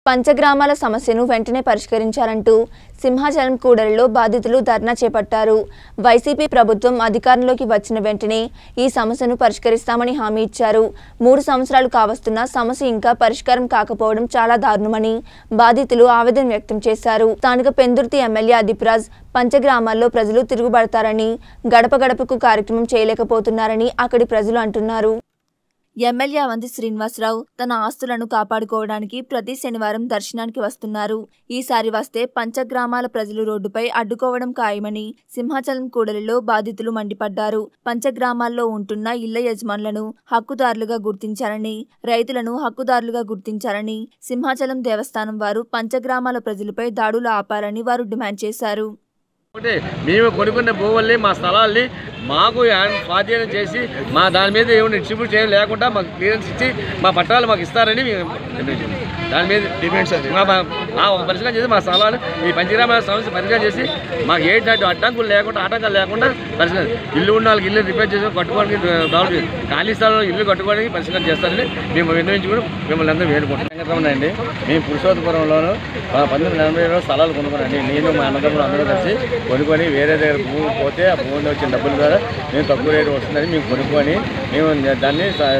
పంచగ్రామాల సమస్యను వెంటనే పరిష్కరించాలంటూ సింహాచలం కూడలిలో బాధితులు ధర్నా చేపట్టారు వైసీపీ ప్రభుత్వం అధికారంలోకి వచ్చిన వెంటనే ఈ సమస్యను పరిష్కరిస్తామని హామీ ఇచ్చారు మూడు సంవత్సరాలు కావస్తున్నా సమస్య ఇంకా పరిష్కారం కాకపోవడం చాలా దారుణమని బాధితులు ఆవేదన వ్యక్తం చేశారు స్థానిక పెందుర్తి ఎమ్మెల్యే అదిప్రాజ్ పంచగ్రామాల్లో ప్రజలు తిరుగుబడతారని గడప గడపకు కార్యక్రమం చేయలేకపోతున్నారని అక్కడి ప్రజలు అంటున్నారు ఎమ్మెల్యే అవంతి శ్రీనివాసరావు తన ఆస్తులను కాపాడుకోవడానికి ప్రతి శనివారం దర్శనానికి వస్తున్నారు ఈసారి వస్తే పంచగ్రామాల ప్రజలు రోడ్డుపై అడ్డుకోవడం ఖాయమని సింహాచలం కూడలిలో బాధితులు మండిపడ్డారు పంచగ్రామాల్లో ఉంటున్న ఇళ్ల యజమానులను హక్కుదారులుగా గుర్తించారని రైతులను హక్కుదారులుగా గుర్తించారని సింహాచలం దేవస్థానం వారు పంచగ్రామాల ప్రజలపై దాడులు ఆపారని వారు డిమాండ్ చేశారు ఒకటి మేము కొనుక్కున్న భూముల్ని మా స్థలాల్ని మాకు యాన్- స్వాధీనం చేసి మా దాని మీద ఏమైనా డిస్ట్రిబ్యూట్ చేయ లేకుండా మాకు క్లియరెన్స్ ఇచ్చి మా పట్టాలు మాకు ఇస్తారని మేము నిర్ణయించాం. దాని మీద డిమాండ్స్ అది మా మా- మా ఒక పరిష్కారం చేసి మా స్థలాలు ఈ పంచగ్రామ సమస్య పరిష్కారం చేసి మాకు ఏంటంటే అడ్డంకులు లేకుండా ఆటంకాలు లేకుండా పరిష్కారం ఇల్లు ఉన్న వాళ్ళకి ఇల్లు రిపేర్ చేసి కట్టుకోవడానికి డెవలప్ చేసి ఖాళీ స్థలంలో ఇల్లు కట్టుకోవడానికి పరిష్కారం చేస్తారని మేము విన్నవించుకుని మిమ్మల్ని అందరూ వేడుకుంటాం వెంకటరమణ మేము పురుషోత్తపురంలోను పంతొమ్మిది ఎనభైలో స్థలాలు కొనుక్కున్నాండి నేను మా అన్నదమ్ములు అందరూ కలిసి కొనుక్కొని వేరే దగ్గర భూమి పోతే ఆ భూమి వచ్చిన డబ్బుల ద్వారా మేము తక్కువ రేటు వస్తుందని మేము కొనుక్కొని మేము దాన్ని స-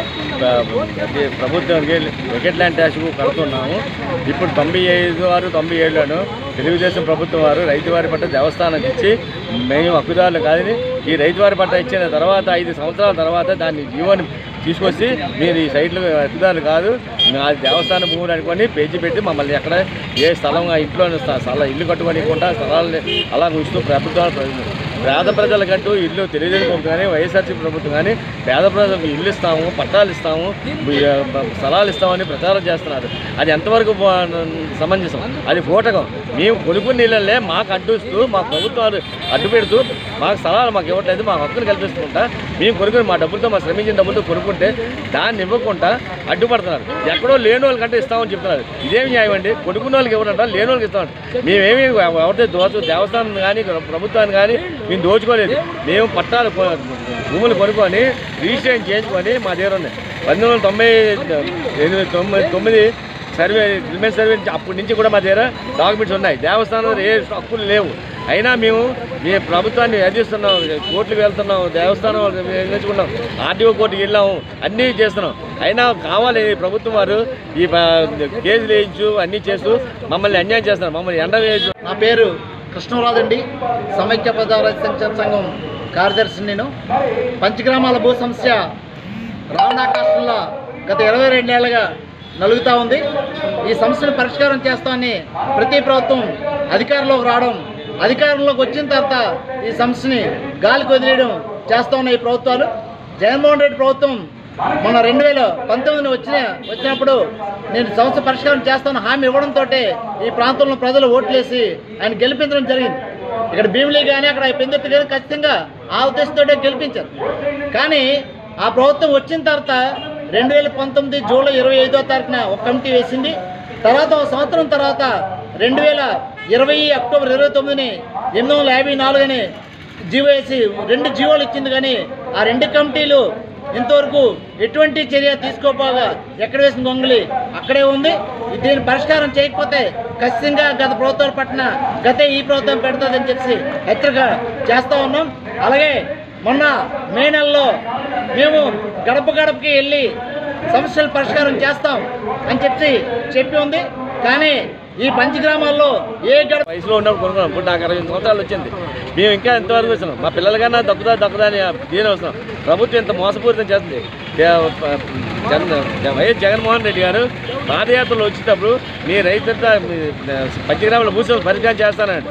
అది ప్రభుత్వానికి వికెట్ ల్యాండ్ ట్యాక్స్ కడుతున్నాము ఇప్పుడు తొంభై ఐదు ఆరు తొంభై ఏడులోను తెలుగుదేశం ప్రభుత్వం వారు రైతు వారి పట్ల దేవస్థానం ఇచ్చి మేము హక్కుదారులు కాదని ఈ రైతు వారి పట్ల ఇచ్చిన తర్వాత ఐదు సంవత్సరాల తర్వాత దాన్ని జీవోని తీసుకొచ్చి మీరు ఈ సైట్లు హక్కుదారులు కాదు ఆ దేవస్థానం భూములు అనుకొని పేజీ పెట్టి మమ్మల్ని ఎక్కడ ఏ స్థలం ఆ ఇంట్లో స్థలం ఇల్లు కట్టుకోనికుండా స్థలాలు అలా ఉంచుతూ ప్రభుత్వాలు ప్రజలు పేద ప్రజలకంటూ ఇల్లు తెలుగుదేశం ప్రభుత్వం కానీ వైఎస్ఆర్సీ ప్రభుత్వం కానీ పేద ప్రజలకు ఇల్లు ఇస్తాము పట్టాలు ఇస్తాము బ- బ- స్థలాలు ఇస్తామని ప్రచారం చేస్తున్నారు అది ఎంతవరకు బా- సమంజసం అది ఫోటకం మేము కొనుక్కున్న నీళ్ళల్లే మాకు అడ్డుస్తూ మా ప్రభుత్వాలు అడ్డు పెడుతూ మాకు స్థలాలు మాకు ఇవ్వట్లేదు మా హక్కును కల్పిస్తుంటా మేము కొనుక్కుని మా డబ్బులతో మా శ్రమించిన డబ్బులతో కొనుక్కుంటే దాన్ని ఇవ్వకుండా అడ్డుపడుతున్నారు ఎక్కడో లేని వాళ్ళకంటే ఇస్తామని చెప్తున్నారు ఇదేమి న్యాయం అండి కొనుక్కున్న వాళ్ళకి ఇవ్వడంట లేని వాళ్ళకి ఇస్తామంట మేమేమి ఎవరితో దోచు దేవస్థానం కానీ ప్రభుత్వాన్ని కానీ మేము దోచుకోలేదు మేము పట్టాలు కొ- భూములు కొనుక్కొని రిజిస్ట్రేషన్ చేయించుకొని మా దగ్గర ఉన్నాయి పంతొమ్మిది వందల తొంభై ఎనిమిది తొమ్మిది తొమ్మిది సర్వే రిమైన్ సర్వే నుంచి అప్పటి నుంచి కూడా మా దగ్గర డాక్యుమెంట్స్ ఉన్నాయి దేవస్థానం ఏ హక్కులు లేవు అయినా మేము మీ ప్రభుత్వాన్ని ఎదిరిస్తున్నాం కోర్టులకు వెళ్తున్నాం దేవస్థానం ఎదిరించుకున్నాం ఆర్టీఓ కోర్టుకి వెళ్ళాము అన్నీ చేస్తున్నాం అయినా కావాలి ఈ ప్రభుత్వం వారు ఈ ప- కేసులు వేయించు అన్నీ చేస్తూ మమ్మల్ని అన్యాయం చేస్తున్నారు మమ్మల్ని ఎండ వేయచ్చు నా పేరు కృష్ణరాజు అండి సమైక్య ప్రజారాజ్య సంక్షేమ సంఘం కార్యదర్శి నేను పంచగ్రామాల భూ సమస్య రావణాకాశంలో గత ఇరవై రెండేళ్లుగా నలుగుతూ ఉంది ఈ సమస్యను పరిష్కారం చేస్తామని ప్రతి ప్రభుత్వం అధికారంలోకి రావడం అధికారంలోకి వచ్చిన తర్వాత ఈ సమస్యని గాలికి వదిలేయడం చేస్తూ ఉన్న ఈ ప్రభుత్వాలు జగన్మోహన్ రెడ్డి ప్రభుత్వం మన రెండు వేల పంతొమ్మిదిని వచ్చిన వచ్చినప్పుడు నేను సమస్య పరిష్కారం చేస్తాను హామీ ఇవ్వడంతో ఈ ప్రాంతంలో ప్రజలు ఓట్లేసి ఆయన గెలిపించడం జరిగింది ఇక్కడ భీమిలి కానీ అక్కడ పెందుర్తి కానీ ఖచ్చితంగా ఆ ఉద్దేశంతో గెలిపించారు కానీ ఆ ప్రభుత్వం వచ్చిన తర్వాత రెండు వేల పంతొమ్మిది జూలై ఇరవై ఐదో తారీఖున ఒక కమిటీ వేసింది తర్వాత ఒక సంవత్సరం తర్వాత రెండు వేల ఇరవై అక్టోబర్ ఇరవై తొమ్మిదిని ఎనిమిది వందల యాభై నాలుగు అని జీవో వేసి రెండు జీవోలు ఇచ్చింది కానీ ఆ రెండు కమిటీలు ఇంతవరకు ఎటువంటి చర్య తీసుకోపోగా ఎక్కడ వేసిన గొంగలి అక్కడే ఉంది దీని పరిష్కారం చేయకపోతే ఖచ్చితంగా గత ప్రభుత్వాల పట్ల గతే ఈ ప్రభుత్వం పెడుతుందని చెప్పి హెచ్చరిక చేస్తూ ఉన్నాం అలాగే మొన్న మే నెలలో మేము గడప గడపకి వెళ్ళి సమస్యల పరిష్కారం చేస్తాం అని చెప్పి చెప్పి ఉంది కానీ ఈ పంచగ్రామాల్లో ఏ గడప వయసులో ఉన్నప్పుడు కొనుక్కున్నాం ఇప్పుడు నాకు అరవై సంవత్సరాలు వచ్చింది మేము ఇంకా ఎంతవరకు వచ్చినాం మా పిల్లలకన్నా దక్కుదా దక్కుదా అని దీని వస్తున్నాం ప్రభుత్వం ఇంత మోసపూరితం చేస్తుంది దే- ప- జగన్ జ- వైఎస్ జగన్మోహన్ రెడ్డి గారు పాదయాత్రలో వచ్చేటప్పుడు మీ రైతంతా మీ పంచగ్రామాల భూస్వామి పరిష్కారం చేస్తానండి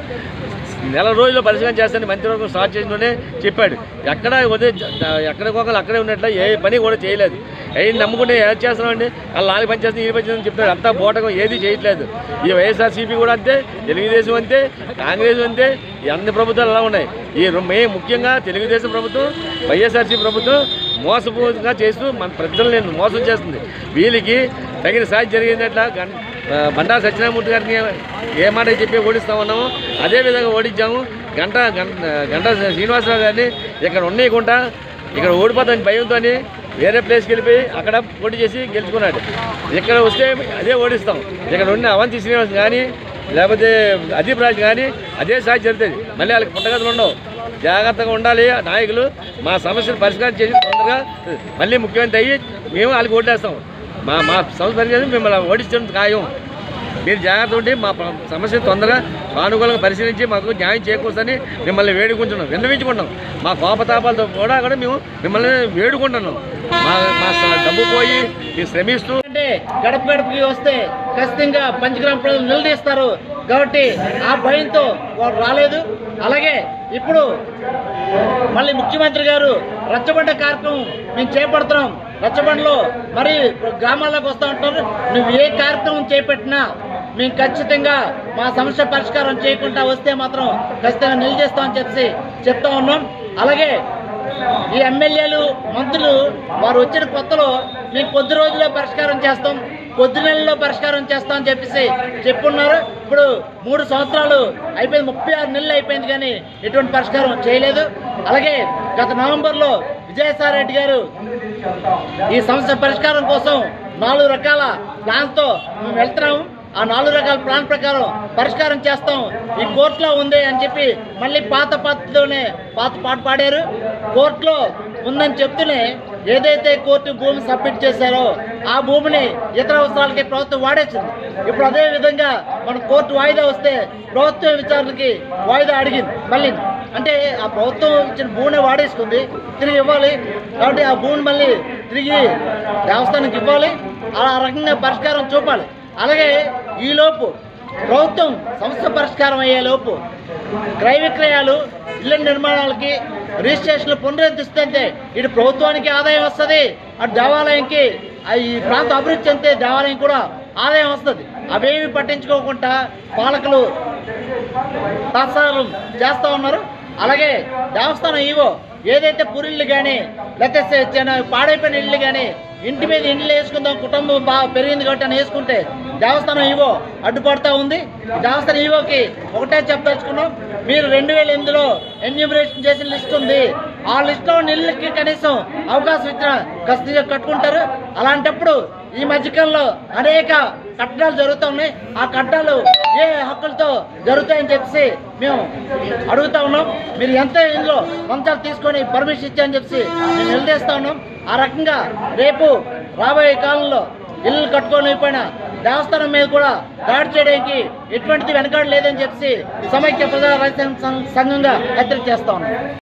నెల రోజుల్లో పరిష్కారం చేస్తానని మంత్రివర్గం స్టార్ట్ చేసినోనే చెప్పాడు ఎక్కడ ఉదయ ఎక్కడ కోకలు అక్కడే ఉన్నట్ల ఏ పని కూడా చేయలేదు అవి నమ్ముకుంటే ఏం చేస్తున్నామండి వాళ్ళు నాలుగు పని చేస్తాం ఈ పని చేస్తాం చెప్తాడు అంతా బోటకం ఏది చేయట్లేదు ఈ వైఎస్ఆర్సీపీ కూడా అంతే తెలుగుదేశం అంతే కాంగ్రెస్ అంతే ఈ అన్ని ప్రభుత్వాలు అలా ఉన్నాయి ఈ రెం- మే ముఖ్యంగా తెలుగుదేశం ప్రభుత్వం వైఎస్ఆర్సీ ప్రభుత్వం మోసపూరితంగా చేస్తూ మన ప్రజలను మోసం చేస్తుంది వీళ్ళకి తగిన సాయం జరిగినట్ల గన్ ఆ, బండా సత్యనారాయణమూర్తి గారిని ఏ మాట చెప్పి ఓడిస్తా ఉన్నామో అదే విధంగా ఓడించాము గంట గంట గంట శ్రీనివాసరావు గారిని ఇక్కడ ఉండకుండా ఇక్కడ ఓడిపోతామని భయంతో వేరే ప్లేస్కి వెళ్ళిపోయి అక్కడ పోటీ చేసి గెలుచుకున్నాడు ఇక్కడ వస్తే అదే ఓడిస్తాం ఇక్కడ ఉన్న అవంతి శ్రీనివాస్ కానీ లేకపోతే అదీప్ రాజ్ కానీ అదే స్థాయి జరుగుతుంది మళ్ళీ వాళ్ళకి పుట్టగతులు ఉండవు జాగ్రత్తగా ఉండాలి నాయకులు మా సమస్యలు పరిష్కారం చేసి తొందరగా మళ్ళీ ముఖ్యమంత్రి అయ్యి మేము వాళ్ళకి ఓటేస్తాం మా మా సమస్య పరిష్కారం మిమ్మల్ని ఓడించడం ఖాయం మీరు జాగ్రత్త ఉండి మా ప్ర- సమస్యను తొందరగా సానుకూలంగా పరిశీలించి మాకు న్యాయం చేకూర్చని మిమ్మల్ని వేడుకుంటున్నాం విన్నవించుకుంటాం మా కోపతాపాలతో కూడా కూడా మేము మిమ్మల్ని వేడుకుంటున్నాం మా మా స- డబ్బు పోయి మీరు శ్రమిస్తూ అంటే గడప గడపకి వస్తే ఖచ్చితంగా పంచగ్రామ ప్రజలు నిలదీస్తారు కాబట్టి ఆ భయంతో వారు రాలేదు అలాగే ఇప్పుడు మళ్ళీ ముఖ్యమంత్రి గారు రచ్చబండ కార్యక్రమం మేము చేపడుతున్నాం రచ్చబండలో మరి గ్రామాల్లోకి వస్తూ ఉంటారు నువ్వు ఏ కార్యక్రమం చేపట్టినా మేము ఖచ్చితంగా మా సమస్య పరిష్కారం చేయకుండా వస్తే మాత్రం ఖచ్చితంగా నిలదీస్తామని చెప్పి చెప్తా ఉన్నాం అలాగే ఈ ఎమ్మెల్యేలు మంత్రులు వారు వచ్చిన కొత్తలో మేము కొద్ది రోజుల్లో పరిష్కారం చేస్తాం కొద్ది నెలల్లో పరిష్కారం చేస్తాం అని చెప్పేసి చెప్పున్నారు ఇప్పుడు మూడు సంవత్సరాలు అయిపోయింది ముప్పై ఆరు నెలలు అయిపోయింది కానీ ఎటువంటి పరిష్కారం చేయలేదు అలాగే గత నవంబర్లో విజయసాయి రెడ్డి గారు ఈ సమస్య పరిష్కారం కోసం నాలుగు రకాల ప్లాన్తో మేము వెళ్తున్నాము ఆ నాలుగు రకాల ప్లాన్ ప్రకారం పరిష్కారం చేస్తాం ఈ కోర్టులో ఉంది అని చెప్పి మళ్ళీ పాత పద్ధతిలోనే పాత పాట పాడారు కోర్టులో ఉందని చెప్తూనే ఏదైతే కోర్టు భూమి సబ్మిట్ చేశారో ఆ భూమిని ఇతర అవసరాలకి ప్రభుత్వం వాడేసింది ఇప్పుడు అదే విధంగా మన కోర్టు వాయిదా వస్తే ప్రభుత్వ విచారణకి వాయిదా అడిగింది మళ్ళీ అంటే ఆ ప్రభుత్వం ఇచ్చిన భూమిని వాడేసుకుంది తిరిగి ఇవ్వాలి కాబట్టి ఆ భూమిని మళ్ళీ తిరిగి దేవస్థానానికి ఇవ్వాలి ఆ రకంగా పరిష్కారం చూపాలి అలాగే ఈలోపు ప్రభుత్వం సమస్య పరిష్కారం అయ్యేలోపు క్రయ విక్రయాలు ఇళ్ల నిర్మాణాలకి రిజిస్ట్రేషన్లు పునరుద్ధరిస్తుంటే ఇటు ప్రభుత్వానికి ఆదాయం వస్తుంది అటు దేవాలయంకి ఆ ఈ ప్రాంతం అభివృద్ధి చెందితే దేవాలయం కూడా ఆదాయం వస్తుంది అవేమి పట్టించుకోకుండా పాలకులు తాత్సారం చేస్తూ ఉన్నారు అలాగే దేవస్థానం ఈవో ఏదైతే పురిళ్ళు కానీ లేకపోతే చిన్న పాడైపోయిన ఇళ్ళు కానీ ఇంటి మీద ఇండ్లు వేసుకుందాం కుటుంబం బాగా పెరిగింది కాబట్టి అని వేసుకుంటే దేవస్థానం ఈవో అడ్డుపడతా ఉంది దేవస్థానం ఈవోకి ఒకటే చెప్పదలుచుకున్నాం మీరు రెండు వేల ఎనిమిదిలో ఎన్యూమరేషన్ చేసిన లిస్ట్ ఉంది ఆ లిస్ట్లో ఉన్న ఇళ్ళకి కనీసం అవకాశం ఇచ్చిన ఖచ్చితంగా కట్టుకుంటారు అలాంటప్పుడు ఈ మధ్యకాలంలో అనేక కట్టడాలు జరుగుతూ ఉన్నాయి ఆ కట్టడాలు ఏ హక్కులతో జరుగుతాయని చెప్పేసి మేము అడుగుతా ఉన్నాం మీరు ఎంత ఇందులో మంచాలు తీసుకొని పర్మిషన్ ఇచ్చారని చెప్పేసి మేము నిలదీస్తా ఉన్నాం ఆ రకంగా రేపు రాబోయే కాలంలో ఇల్లు కట్టుకొని అయిపోయినా దేవస్థానం మీద కూడా దాడి చేయడానికి ఎటువంటిది వెనకాడ లేదని చెప్పేసి సమైక్య ప్రజా రైతు సంఘంగా హెచ్చరిక చేస్తా ఉన్నాం